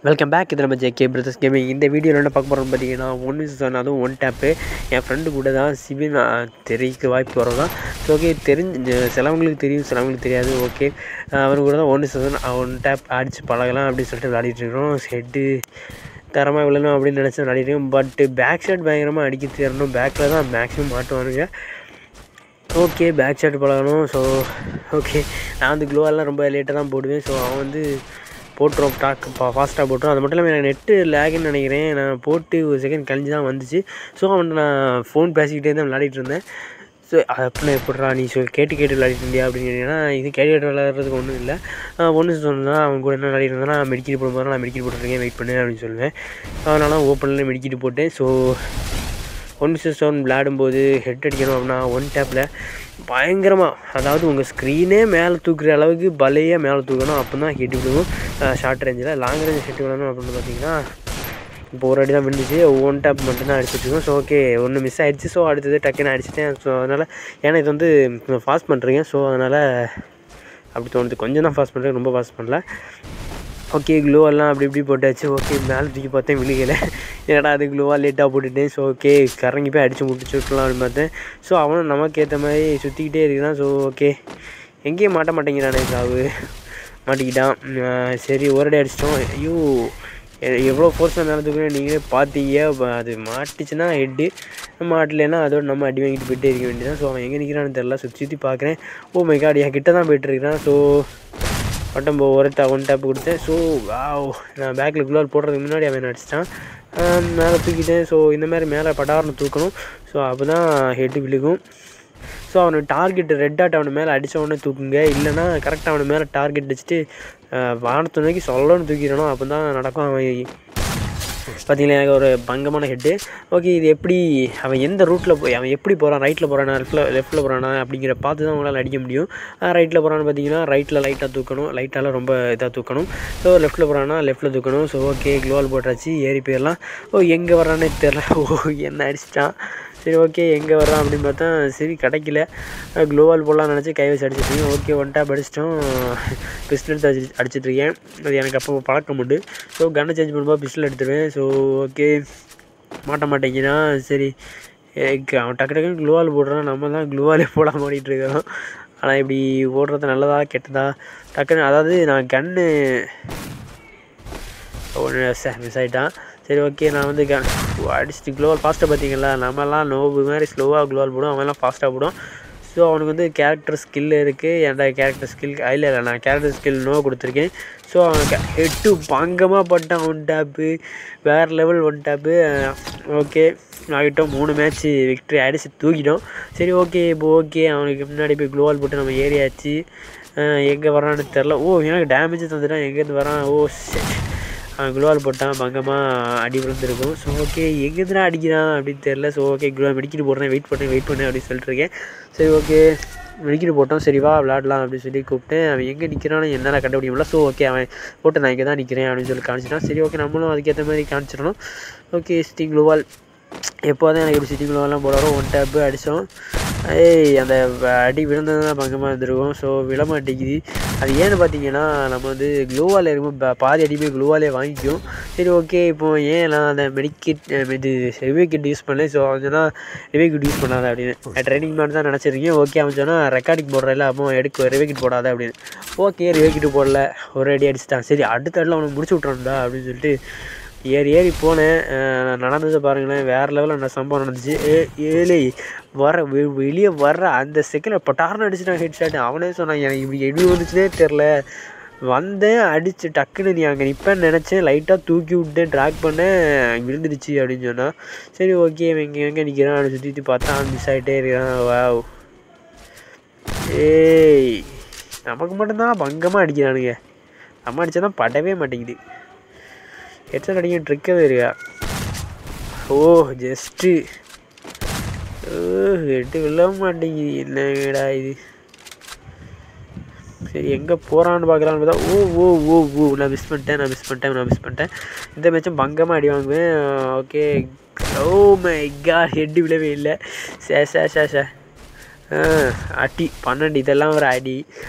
welcome back இது நம்ம JK brothers gaming இந்த வீடியோவில் என்ன பார்க்க போகிறோம்னு பார்த்தீங்கன்னா ஒன்று சொன்ன அதுவும் ஒன் டேப்பு என் ஃப்ரெண்டு கூட தான் சிவின் தெரியக்க வாய்ப்பு வரும் தான் ஸோ ஓகே தெரிஞ்சு சிலவங்களுக்கு தெரியும் சிலவங்களுக்கு தெரியாது ஓகே அவர் கூட தான் ஒன்று சீசன் ஒன் டேப் அடித்து பழகலாம் அப்படின்னு சொல்லிட்டு விளையாடிட்டு இருக்கிறோம் ஹெட்டு தரமாக விழணும் அப்படின்னு நினச்சி விளையாடிட்டு இருக்கோம் பட்டு பேக் ஷாட் பயங்கரமாக அடிக்க தெரியணும் பேக்கில் தான் மேக்ஸிமம் மாட்டுவானுங்க ஓகே பேக் ஷாட் பழகணும் ஸோ ஓகே நான் வந்து க்ளோவெல்லாம் ரொம்ப லேட்டாக தான் போடுவேன் ஸோ அவன் வந்து போட்டுரும் டாக் ஃபாஸ்ட்டாக போட்டுரும் அது மட்டும் இல்லாமல் எனக்கு நெட்டு லேகுன்னு நினைக்கிறேன் நான் போட்டு ஒரு செகண்ட் கழிஞ்சு தான் வந்துச்சு ஸோ அவன்கிட்ட நான் ஃபோன் பேசிக்கிட்டே தான் விளையாடிட்டு இருந்தேன் ஸோ அப்படின்னா எப்படிறா நீ சொல் கேட்டு கேட்டு விளையாடிட்டு இருந்தியா அப்படின்னு கேட்டிங்கன்னா இது கேட்டு கேட்டு விளையாடுறதுக்கு ஒன்றும் இல்லை ஒன்று சொன்னால் அவன் கூட என்ன விளையாடிட்டு இருந்தா நான் மெடிக்கெட் போடும்போது நான் மெடிக்கெட் போட்டுருக்கேன் வெயிட் பண்ணு அப்படின்னு சொல்லுவேன் அதனால ஓப்பனில் மெடிக்கெட் போட்டேன் ஸோ ஒன் மிஸ்டர் ஒன் விளையாடும்போது ஹெட் அடிக்கணும் அப்படின்னா ஒன் டேப்பில் பயங்கரமாக அதாவது உங்கள் ஸ்க்ரீனே மேலே தூக்குற அளவுக்கு பலையாக மேலே தூக்கணும் அப்போ தான் ஹெட் விடுவோம் ஷார்ட் ரேஞ்சில் லாங் ரேஞ்ச் ஹெட் விடணும் அப்படின்னு பார்த்தீங்கன்னா இப்போ ஒரு அடி தான் விழுந்துச்சு ஒன் டேப் மட்டும் தான் அடிச்சிட்ருக்கோம் ஸோ ஓகே ஒன்று மிஸ் ஆகிடுச்சு ஸோ அடுத்தது டக்குன்னு அடிச்சிட்டேன் ஸோ அதனால் ஏன்னா இது வந்து ஃபாஸ்ட் பண்ணுறீங்க ஸோ அதனால் அப்படி தோணுது கொஞ்சம் தான் ஃபாஸ்ட் பண்ணுறேன் ரொம்ப ஃபாஸ்ட் பண்ணல ஓகே க்ளூவெல்லாம் அப்படி இப்படி போட்டாச்சு ஓகே மேலே தூக்கி பார்த்தேன் விழுகலை ஏன்னா அது க்ளூவாக லேட்டாக போட்டுட்டேன் ஸோ ஓகே கறங்கி போய் அடித்து முடிச்சு விட்லாம் அப்படின்னு பார்த்தேன் ஸோ அவனும் நமக்கு ஏற்ற மாதிரி சுற்றிக்கிட்டே இருக்கிறான் ஸோ ஓகே எங்கேயும் மாட்ட மாட்டேங்கிறானே சாவு மாட்டிக்கிட்டான் சரி ஒரே அடிச்சிட்டோம் ஐயோ எவ்வளோ ஃபோர்ஸாக மேலே தூக்குறேன் நீங்களே பார்த்தீங்க அது மாட்டுச்சுன்னா ஹெட்டு மாட்டலைன்னா அதோட நம்ம அடி வாங்கிட்டு போயிட்டே இருக்க வேண்டியதான் ஸோ அவன் எங்கே நிற்கிறான்னு தெரில சுற்றி சுற்றி பார்க்குறேன் ஓ மை காட் என் கிட்ட தான் போயிட்டுருக்கிறான் ஸோ பட்டம் போ ஒரு டா ஒன் டேப் கொடுத்தேன் ஸோ வாவ் நான் பேக்கில் குள்ளால் போடுறதுக்கு முன்னாடி அவன் அடிச்சிட்டான் மேலே தூக்கிட்டேன் ஸோ இந்த மாதிரி மேலே படார்னு தூக்கணும் ஸோ அப்போ தான் ஹெட்டு விழுகும் ஸோ அவனுக்கு டார்கெட் ரெட் டாட் அவனு மேலே அடித்த உடனே தூக்குங்க இல்லைனா கரெக்டாக அவனு மேலே டார்கெட் அடிச்சுட்டு வானத்து நோக்கி சொல்லணும்னு தூக்கிடணும் அப்போ தான் நடக்கும் அவன் பார்த்தீங்களா எனக்கு ஒரு பங்கமான ஹெட்டு ஓகே இது எப்படி அவன் எந்த ரூட்டில் போய் அவன் எப்படி போகிறான் ரைட்டில் போகிறானா லெஃப்ட்டில் லெஃப்ட்டில் போகிறானா அப்படிங்கிற பார்த்து தான் அவங்களால அடிக்க முடியும் ரைட்டில் போகிறான்னு பார்த்தீங்கன்னா ரைட்டில் லைட்டாக தூக்கணும் லைட்டால் ரொம்ப இதாக தூக்கணும் ஸோ லெஃப்ட்டில் போகிறானா லெஃப்ட்டில் தூக்கணும் ஸோ ஓகே க்ளோவல் போட்டாச்சு ஏறி போயிடலாம் ஓ எங்கே வர்றானே தெரில ஓ என்ன அடிச்சிட்டான் சரி ஓகே எங்கே வர்றான் அப்படின்னு பார்த்தா சரி கிடைக்கல க்ளோவால் போடலாம்னு நினச்சி கை வச்சு அடிச்சிட்ருக்கேன் ஓகே ஒன் டேப் அடிச்சிட்டோம் பிஸ்டல் எடுத்து அடிச்சு அடிச்சிட்ருக்கேன் அது எனக்கு அப்போ பழக்கம் உண்டு ஸோ கன்னை சேஞ்ச் பண்ணும்போது பிஸ்டல் எடுத்துருவேன் ஸோ ஓகே மாட்ட மாட்டேங்கிறான் சரி அவன் டக்கு டக்குன்னு க்ளோவால் போடுறான் நம்ம தான் க்ளோவாலே போடாமல் ஓடிட்டுருக்கிறோம் ஆனால் இப்படி ஓடுறது நல்லதா கெட்டதா டக்குன்னு அதாவது நான் கன்று ஒன்று மிஸ் ஆகிட்டான் சரி ஓகே நான் வந்து கன் அடிச்சுட்டு க்ளோவால் ஃபாஸ்ட்டாக பார்த்தீங்களா நம்மலாம் நோவு மாதிரி ஸ்லோவாக க்ளோவால் போடும் அவன்லாம் ஃபாஸ்ட்டாக போடும் ஸோ அவனுக்கு வந்து கேரக்டர் ஸ்கில் இருக்குது என்ட கேரக்டர் ஸ்கில் இல்லை இல்லை நான் கேரக்டர் ஸ்கில் நோ கொடுத்துருக்கேன் ஸோ அவன் ஹெட்டு பங்கமாக பட்டான் ஒன் டேப்பு வேறு லெவல் ஒன் டேப்பு ஓகே ஆகிட்டோம் மூணு மேட்ச்சு விக்ட்ரி அடிச்சு தூக்கிட்டோம் சரி ஓகே இப்போ ஓகே அவனுக்கு முன்னாடி போய் க்ளோவால் போட்டு நம்ம ஏரியாச்சு எங்கே வரான்னு தெரில ஓ எனக்கு டேமேஜ் தந்துட்டான் எங்கேருந்து வரான் ஓ சரி அவன் குளோவால் போட்டான் பங்கமாக அடி விழுந்திருக்கும் ஸோ ஓகே எங்கேருந்துடா அடிக்கிறான் அப்படின்னு தெரில ஸோ ஓகே குளோ மெடிக்கிட்டு போடுறேன் வெயிட் பண்ணேன் வெயிட் பண்ணேன் அப்படின்னு சொல்லிட்டு இருக்கேன் சரி ஓகே மெடிக்கிட்டு போட்டோம் சரி வா விளாட்லாம் அப்படின்னு சொல்லி கூப்பிட்டேன் அவன் எங்கே நிற்கிறான்னு என்னால் கண்டுபிடிக்க முடியல ஸோ ஓகே அவன் போட்டு நான் இங்கே தான் நிற்கிறேன் அப்படின்னு சொல்லி காமிச்சிட்டான் சரி ஓகே நம்மளும் அதுக்கேற்ற மாதிரி காமிச்சிடணும் ஓகே ஸ்டிங் குளோவால் எப்போ தான் எனக்கு எப்படி சிட்டி குளோவெல்லாம் போடாரோ ஒன் டேப்பு அடித்தோம் ஏய் அந்த அடி விழுந்தது தான் பங்கமாக இருந்திருக்கும் ஸோ விழ மாட்டேங்குது அது ஏன்னு பார்த்தீங்கன்னா நம்ம வந்து க்ளோவால் இருக்கும்போது பாதி அடிமே க்ளோவாலே வாங்கிக்கும் சரி ஓகே இப்போ ஏன் நான் அந்த மெடிக்கிட் இது ரிவே கிட் யூஸ் பண்ணேன் ஸோ அவன் சொன்னால் ரிவே கிட் யூஸ் பண்ணாத அப்படின்னு ட்ரைனிங் மாதிரி தான் நினச்சிருக்கேன் ஓகே அவன் சொன்னால் ரெக்கார்டிங் போடுறல அப்போ எடுக்க ரிவே கிட் போடாத அப்படின்னு ஓகே ரிவே கிட் போடல ஒரு அடி அடிச்சிட்டான் சரி அடுத்த அடியில் அவனுக்கு முடிச்சு விட்றான்டா அப்படின்னு சொல்லிட்டு ஏறி ஏறி போனேன் நடந்ததை பாருங்களேன் வேறு லெவலில் என்ன சம்பவம் நடந்துச்சு ஏ ஏழை வர வெளியே வர்ற அந்த செகண்டில் பட்டார்னு அடிச்சுட்டான் ஹெட் ஷாட் அவனே சொன்னான் எனக்கு இப்படி எப்படி வந்துச்சுனே தெரில வந்தேன் அடிச்சு டக்குன்னு நீ அங்கே நிற்பேன்னு நினச்சேன் லைட்டாக தூக்கி விட்டேன் ட்ராக் பண்ணேன் விழுந்துடுச்சு அப்படின்னு சொன்னான் சரி ஓகே எங்கே எங்கே நிற்கிறான் அப்படின்னு சுற்றி பார்த்தா மிஸ் ஆகிட்டே இருக்கிறான் வா ஏய் நமக்கு மட்டும்தான் பங்கமாக அடிக்கிறானுங்க நம்ம அடித்தா தான் படவே மாட்டேங்குது ஹெட்செட் அடிக்க ட்ரிக்கவே இருக்கா ஓ ஜஸ்ட்டு ஓ ஹெட்டு விழ மாட்டேங்குது என்னடா இது சரி எங்கே போகிறான்னு பார்க்கலான்னு பார்த்தா ஓ ஓ ஓ ஓ நான் மிஸ் பண்ணிட்டேன் நான் மிஸ் பண்ணிட்டேன் நான் மிஸ் பண்ணிட்டேன் இந்த மேட்சும் பங்கமாக அடி வாங்குவேன் okay oh my god head விழவே இல்லை சே சே சே சே அடி பன்னெண்டு இதெல்லாம் ஒரு அடி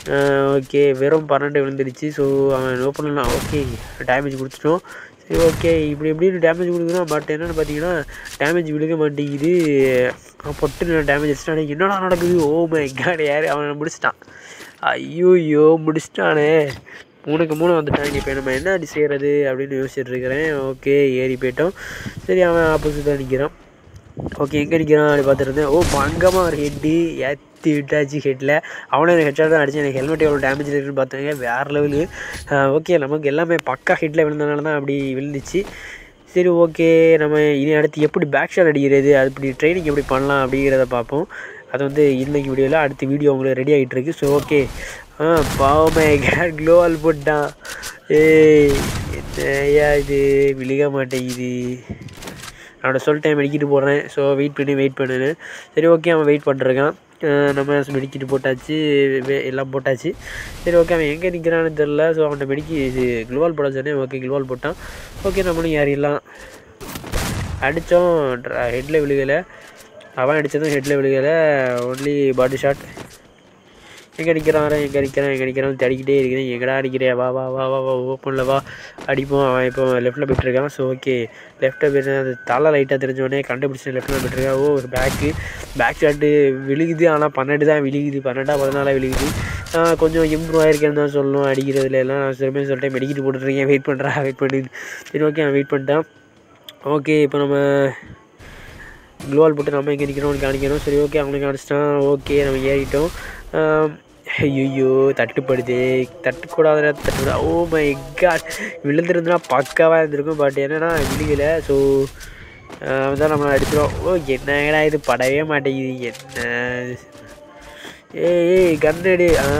ஓகே வெறும் பன்னெண்டு விழுந்துருச்சு ஸோ அவன் ஓப்பன் பண்ணலாம் ஓகே டேமேஜ் கொடுத்துட்டோம் சரி ஓகே இப்படி எப்படின்னு டேமேஜ் கொடுக்குறான் பட் என்னென்னு பார்த்தீங்கன்னா டேமேஜ் விழுக மாட்டேங்குது அவன் பொட்டு நான் டேமேஜ் அடிச்சிட்டானே என்னடா நடக்குது ஓ மை காட் யார் அவனை முடிச்சிட்டான் ஐயோயோ முடிச்சிட்டானே மூணுக்கு மூணு வந்துட்டான் இப்போ நம்ம என்ன அடி செய்கிறது அப்படின்னு யோசிச்சுட்டு இருக்கிறேன் ஓகே ஏறி போயிட்டோம் சரி அவன் ஆப்போசிட்டாக நிற்கிறான் ஓகே எங்கே நிற்கிறான் அப்படி பார்த்துருந்தேன் ஓ பங்கமாக ஒரு ஹெட்டு ஏற்றி விட்டாச்சு ஹெட்டில் அவனும் எனக்கு ஹெட்ஷாட் தான் அடிச்சு எனக்கு ஹெல்மெட் எவ்வளோ டேமேஜ் இருக்குன்னு பார்த்தாங்க வேறு லெவலு ஓகே நமக்கு எல்லாமே பக்கா ஹெட்டில் விழுந்தனால தான் அப்படி விழுந்துச்சு சரி ஓகே நம்ம இனி அடுத்து எப்படி பேக் ஷாட் அடிக்கிறது அது இப்படி ட்ரைனிங் எப்படி பண்ணலாம் அப்படிங்கிறத பார்ப்போம் அது வந்து இன்னைக்கு வீடியோவில் அடுத்த வீடியோ உங்களுக்கு ரெடி ஆகிட்டு இருக்கு ஸோ ஓகே ஆ பாவமே கேட் க்ளோவால் போட்டான் ஏய் என்னையா இது விழுக மாட்டேங்குது அவனோட சொல்லிட்டேன் மெடிக்கிட்டு போடுறேன் ஸோ வெயிட் பண்ணி வெயிட் பண்ணுன்னு சரி ஓகே அவன் வெயிட் பண்ணிருக்கான் அஹ் நம்ம மெடிக்கிட்டு போட்டாச்சு வே- எல்லாம் போட்டாச்சு சரி ஓகே அவன் எங்கே நிற்கிறான்னு தெரில ஸோ அவன்கிட்ட மெடிக்கி இது க்ளோவால் போட சொன்னேன் ஓகே க்ளோவால் போட்டான் ஓகே நம்மளும் ஏறிடலாம் அடித்தோம் ஹெட்டில் விழுகலை அவன் அடித்ததும் ஹெட்டில் விழுகலை ஒன்லி பாடி ஷாட் எங்கே அடிக்கிறான் எங்கே அடிக்கிறான் எங்கே அடிக்கிறான் தடிக்கிட்டே இருக்கிறேன் எங்கடா அடிக்கிறே வா வா வா வா வா ஓப்பனில் வா அடிப்போம் அவன் இப்போ லெஃப்ட்டில் போயிட்டுருக்கான் ஸோ ஓகே லெஃப்ட்டில் போயிட்டு அந்த தலை லைட்டாக தெரிஞ்சோடனே கண்டுபிடிச்சி லெஃப்ட்டில் போயிட்டுருக்கான் ஓ பேக்கு பேக் ஷாட்டு விழுகுது ஆனால் பன்னெண்டு தான் விழுகுது பன்னெண்டா பதினாலா விழுகுது ஆஹ் கொஞ்சம் இம்ப்ரூவ் ஆயிருக்கேன்னு தான் சொல்லணும் அடிக்கிறதுல எல்லாம் நான் சில பேர் சொல்லிட்டேன் மெடிக்கிட்டு போட்டுருக்கேன் வெயிட் பண்ணுறா வெயிட் பண்ணி சரி ஓகே அவன் வெயிட் பண்ணிட்டான் ஓகே இப்போ நம்ம க்ளோவால் போட்டு நம்ம எங்கே நிற்கிறோம்னு காணிக்கணும் சரி ஓகே அவனுக்கு காணிச்சிட்டான் ஓகே நம்ம ஏறிட்டோம் ஐயோ தட்டுப்படுது தட்டுக்கூடாதுன்னா தட்டுப்படா ஓ மை காட் விழுந்திருந்தா பக்காவாக இருந்திருக்கும் பட் என்னன்னா விழுகலை ஸோ அவன் தான் நம்மளை அடிச்சிடும் ஓ என்னடா இது படவே மாட்டேங்குது என்ன ஏய் ஏய் கண்ணடி ஆ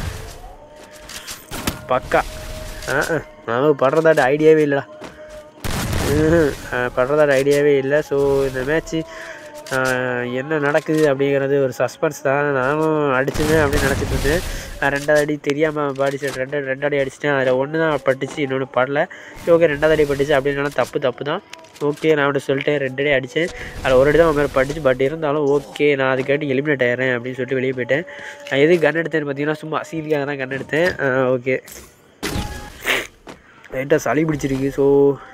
பக்கா ஆ ஆ, நமக்கு படுறதாட்ட ஐடியாவே இல்லைடா படுறதாட்ட ஐடியாவே இல்லை ஸோ இந்த மேட்ச்சு என்ன நடக்குது அப்படிங்கிறது ஒரு சஸ்பென்ஸ் தான் நானும் அடிச்சுவேன் அப்படின்னு நினச்சிட்டு இருந்தேன் நான் ரெண்டாவது அடி தெரியாமல் பாடி ஷாட் ரெண்டு ரெண்டு அடி அடிச்சிட்டேன் அதில் ஒன்று தான் பட்டுச்சு இன்னொன்று படல சரி ஓகே ரெண்டாவது அடி பட்டுச்சு அப்படின்னாலும் தப்பு தப்பு தான் ஓகே நான் அப்படி சொல்லிட்டேன் ரெண்டு அடி அடித்தேன் அதில் ஒரு அடி தான் அவன் மேலே பட்டுச்சு பட் இருந்தாலும் ஓகே நான் அதுக்காட்டி எலிமினேட் ஆயிடுறேன் அப்படின்னு சொல்லிட்டு வெளியே போயிட்டேன் நான் எது கன் எடுத்தேன்னு பார்த்தீங்கன்னா சும்மா அசீலிக்காக தான் கன் எடுத்தேன் ஓகே லைட்டாக சளி பிடிச்சிருக்கு ஸோ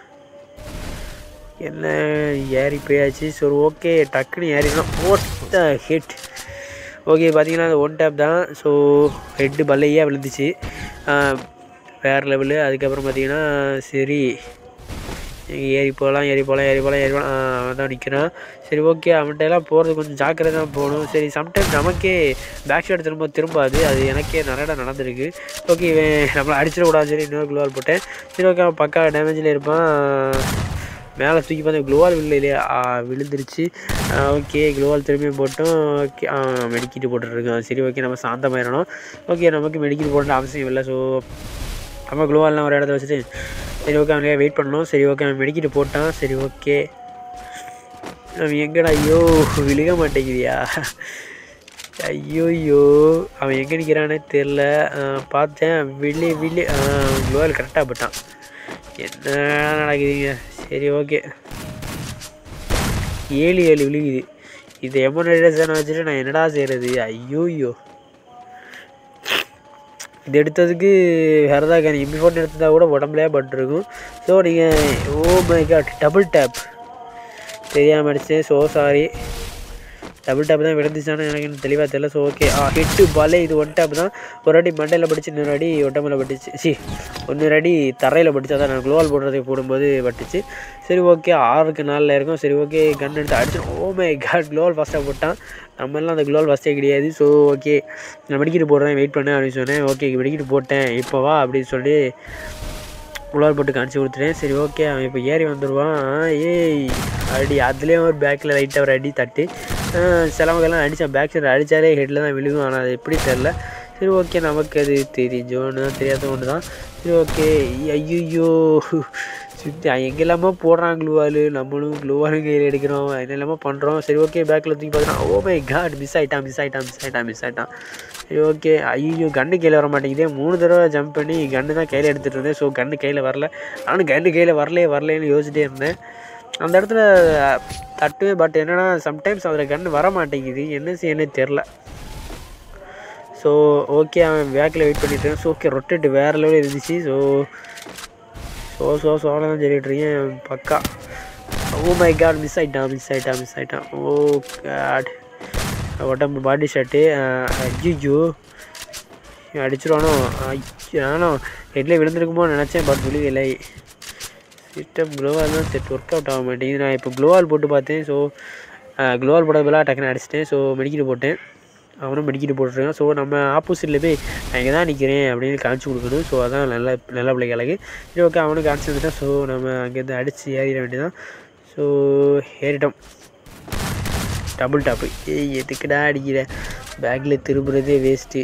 என்ன ஏறி போயாச்சு சரி ஓகே டக்குன்னு ஏறினா ஓட்ட ஹிட் ஓகே பார்த்தீங்கன்னா அது ஒன் டேப் தான் ஸோ ஹெட்டு பல்லையாக விழுந்துச்சு வேறு லெவலு அதுக்கப்புறம் பார்த்தீங்கன்னா சரி ஏறி போகலாம் ஏறி போகலாம் ஏறி போகலாம் ஏறி போகலாம் அவன் தான் நிற்கிறான் சரி ஓகே அவன்கிட்ட எல்லாம் போகிறது கொஞ்சம் ஜாக்கிரதை தான் போகணும் சரி சம்டைம்ஸ் நமக்கே பேக் ஷாட் திரும்ப திரும்பாது அது எனக்கே நிறைய இடம் நடந்திருக்கு ஓகே இவன் நம்மளை அடிச்சிடக்கூடாது சரி இன்னொரு க்ளோவால் போட்டேன் சரி ஓகே அவன் பக்கா டேமேஜில் இருப்பான் மேலே தூக்கி பார்த்தா க்ளோவால் விழல இல்லையா ஆ, விழுந்துருச்சு ஓகே க்ளோவால் திரும்பியும் போட்டோம் ஓகே மெடிக்கிட்டு போட்டுருக்கோம் சரி ஓகே நம்ம சாந்தமாயிடணும் ஓகே நமக்கு மெடிக்கிட்டு போட அவசியம் இல்லை ஸோ நம்ம க்ளோவால்லாம் ஒரு இடத்துல வச்சுட்டு சரி ஓகே அவனுக்காக வெயிட் பண்ணணும் சரி ஓகே அவன் மெடிக்கிட்டு போட்டான் சரி ஓகே அவன் எங்கடா ஐயோ விழுக மாட்டேங்குதியா ஐயோ ஐயோ அவன் எங்கே நிற்கிறானே தெரில பார்த்தேன் விழி விழி க்ளோவால் கரெக்டாக போட்டான் என்ன நடக்குதுங்க சரி ஓகே ஏழு ஏழு விழுகுது இது எமோனேஷனை வச்சுட்டு நான் என்னடா செய்கிறது ஐயோயோ இது எடுத்ததுக்கு வேறதா கேன் எம்பி ஃபோன் எடுத்ததா கூட உடம்புலையே பட்டிருக்கும் ஸோ நீங்கள் oh my god double tap தெரியாமல் அடிச்சேன் ஸோ சாரி டபுள் டேப் தான் விழுந்துச்சானு எனக்கு இன்னும் தெளிவாக தெரியல ஸோ ஓகே ஆ ஹிட்டு பாலே இது ஒன் டேப் தான் ஒரு அடி மண்டையில் படிச்சு இன்னொரு அடி உடம்புல பட்டுச்சு சி இன்னொரு அடி தரையில் பட்டுச்சு அதான் நான் க்ளோவால் போடுறதுக்கு போடும்போது பட்டுச்சு சரி ஓகே ஆறுக்கு நாலில் இருக்கும் சரி ஓகே கன் எடுத்து அடிச்சு ஓ மை காட் க்ளோவால் ஃபஸ்ட்டாக போட்டான் நம்ம எல்லாம் அந்த க்ளோவால் ஃபஸ்ட்டே கிடையாது ஸோ ஓகே நான் மெடிக்கிட்டு போடுறேன் வெயிட் பண்ணேன் அப்படின்னு சொன்னேன் ஓகே மெடிக்கிட்டு போட்டேன் இப்போ வா அப்படின்னு சொல்லி உழவர் போட்டு காமிச்சு கொடுத்துட்டேன் சரி ஓகே அவன் இப்போ ஏறி வந்துடுவான் ஏய் அடி அதுலேயும் ஒரு பேக்கில் லைட்டாக ஒரு அடி தட்டு சிலவங்கெல்லாம் அடித்தான் பேக் சைடு அடித்தாலே ஹெட்டில் தான் விழுகும் ஆனால் அது எப்படி தெரில சரி ஓகே நமக்கு அது தெரிஞ்சோன்னு தான் தெரியாத ஒன்று தான் சரி ஓகே ஐயோ சுற்றி எங்கெல்லாமோ போடுறான் க்ளூவால் நம்மளும் க்ளூவாலும் கையில் எடுக்கிறோம் என்னெல்லாமோ பண்ணுறோம் சரி ஓகே பேக்கில் தூக்கி பார்த்தோன்னா ஓ மை காட் மிஸ் ஆகிட்டான் மிஸ் ஆகிட்டான் மிஸ் ஆகிட்டான் மிஸ் ஆகிட்டான் சரி ஓகே ஐயோ கன்று கையில் வர மாட்டேங்குதே மூணு தடவை ஜம்ப் பண்ணி கன்று தான் கையில் எடுத்துகிட்டு இருந்தேன் ஸோ கன்று கையில் வரல நானும் கன்று கையில் வரலையே வரலேன்னு யோசிச்சிட்டே இருந்தேன் அந்த இடத்துல தட்டுவேன் பட் என்னன்னா சம்டைம்ஸ் அதில் கன்று வர மாட்டேங்குது என்ன செய்யணும்னு தெரில ஸோ ஸோ ஓகே அவன் பேக்கில் வெயிட் பண்ணிட்டு ஸோ ஓகே ரொட்டேட் வேறு லெவலில் இருந்துச்சு ஸோ ஸோ ஸோ சோழ தான் சொல்லிட்டு இருக்கேன் பக்கா ஓ மை காட் மிஸ் ஆகிட்டான் மிஸ் ஆகிட்டான் மிஸ் ஆகிட்டான் ஓ காட் உடம்பு பாடி ஷர்ட்டு ஐயோ அடிச்சிருவானோ நானோ ஹெட்டில் விழுந்திருக்குமோ நினச்சேன் பட் விழுகலை சிஸ்டம் க்ளோவால் தான் செட் ஒர்க் அவுட் ஆக மாட்டேங்குது நான் இப்போ க்ளோவால் போட்டு பார்த்தேன் ஸோ க்ளோவால் போட பதிலாக டக்குன்னு அடிச்சிட்டேன் ஸோ மெடிக்கிட்டு போட்டேன் அவனும் மெடிக்கிட்டு போட்டுருக்கான் ஸோ நம்ம ஆப்போசிட்டில் போய் நான் இங்கே தான் நிற்கிறேன் அப்படின்னு காமிச்சு கொடுக்கணும் ஸோ அதான் நல்ல நல்ல பிள்ளைக்கு அழகு சரி ஓகே அவனுக்கு காமிச்சு வந்துட்டான் ஸோ நம்ம அங்கேருந்து அடித்து ஏறிட வேண்டியதான் ஸோ ஏறிட்டோம் டபுள் டாப்பு ஏய் எதுக்குடா அடிக்கிற பேக்கில் திரும்புறதே வேஸ்ட்டு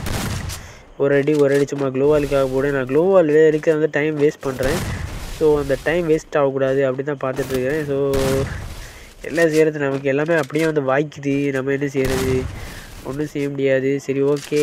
ஒரு அடி ஒரு அடி சும்மா க்ளோவாலுக்காக போட நான் க்ளோவால் எடுக்க வந்து டைம் வேஸ்ட் பண்ணுறேன் ஸோ அந்த டைம் வேஸ்ட் ஆகக்கூடாது அப்படி தான் பார்த்துட்ருக்கேன் ஸோ எல்லாம் செய்கிறது நமக்கு எல்லாமே அப்படியே வந்து வாய்க்குது நம்ம என்ன செய்கிறது ஒன்றும் செய்ய முடியாது சரி ஓகே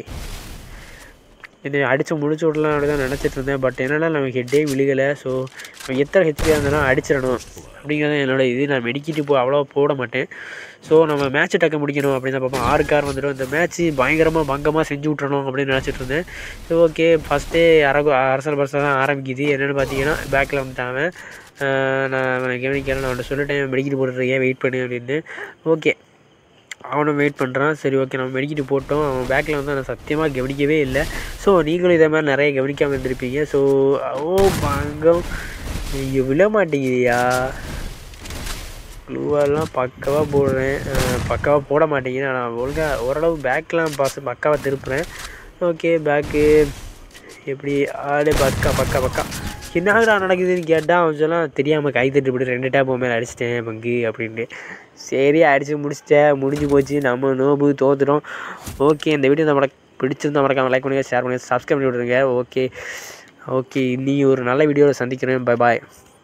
என்னை அடித்து முடிச்சு விடலாம் அப்படி தான் நினச்சிட்டு இருந்தேன் பட் என்னென்னா நமக்கு ஹெட்டே விழுகலை ஸோ நம்ம எத்தனை ஹெச்பியாக இருந்தாலும் அடிச்சிடணும் அப்படிங்கிறது என்னோட இது நான் மெடிக்கிட்டு போ அவ்வளோ போட மாட்டேன் ஸோ நம்ம மேட்ச்சை டக்க முடிக்கணும் அப்படின்னு தான் பார்ப்போம் ஆறு கார் வந்துடும் இந்த மேட்ச்சு பயங்கரமாக பங்கமாக செஞ்சு விட்றணும் அப்படின்னு நினச்சிட்டு இருந்தேன் ஸோ ஓகே ஃபஸ்ட்டே அரகு அரசல் பரசல் தான் ஆரம்பிக்குது என்னென்னு பார்த்தீங்கன்னா பேக்கில் வந்துட்டாங்க நான் அவனை கவனிக்கிறேன் நான் அவன்கிட்ட சொல்லிட்டேன் மெடிக்கிட்டு போட்டுருக்கேன் வெயிட் பண்ணு அப்படின்னு ஓகே அவனும் வெயிட் பண்ணுறான் சரி ஓகே நம்ம மெடிக்கிட்டு போட்டோம் அவன் பேக்கில் வந்து நான் சத்தியமாக கவனிக்கவே இல்லை ஸோ நீங்களும் இதே மாதிரி நிறைய கவனிக்காமல் இருந்திருப்பீங்க ஸோ ஓ பங்கம் இங்கே விழ மாட்டேங்குதியா க்ளூவெல்லாம் பக்காவாக போடுறேன் பக்காவாக போட மாட்டேங்குது நான் ஒழுங்காக ஓரளவு பேக்கெலாம் பாஸ் பக்காவாக திருப்புறேன் ஓகே பேக்கு எப்படி ஆடு பக்கா பக்கா பக்கா என்னடா நடக்குதுன்னு கேட்டால் அவன் சொல்லாம் தெரியாமல் கை தட்டுப்பட்டு ரெண்டு டேப் மேலே அடிச்சிட்டேன் பங்கு அப்படின்ட்டு சரி அடித்து முடிச்சிட்டேன் முடிஞ்சு போச்சு நம்ம நோபு தோத்துட்டோம் ஓகே இந்த வீடியோ நம்ம பிடிச்சிருந்தா மறக்காம லைக் பண்ணுங்கள் ஷேர் பண்ணுங்கள் சப்ஸ்கிரைப் பண்ணி விட்ருங்க ஓகே ஓகே இனி ஒரு நல்ல வீடியோவில் சந்திக்கிறேன் பை பாய்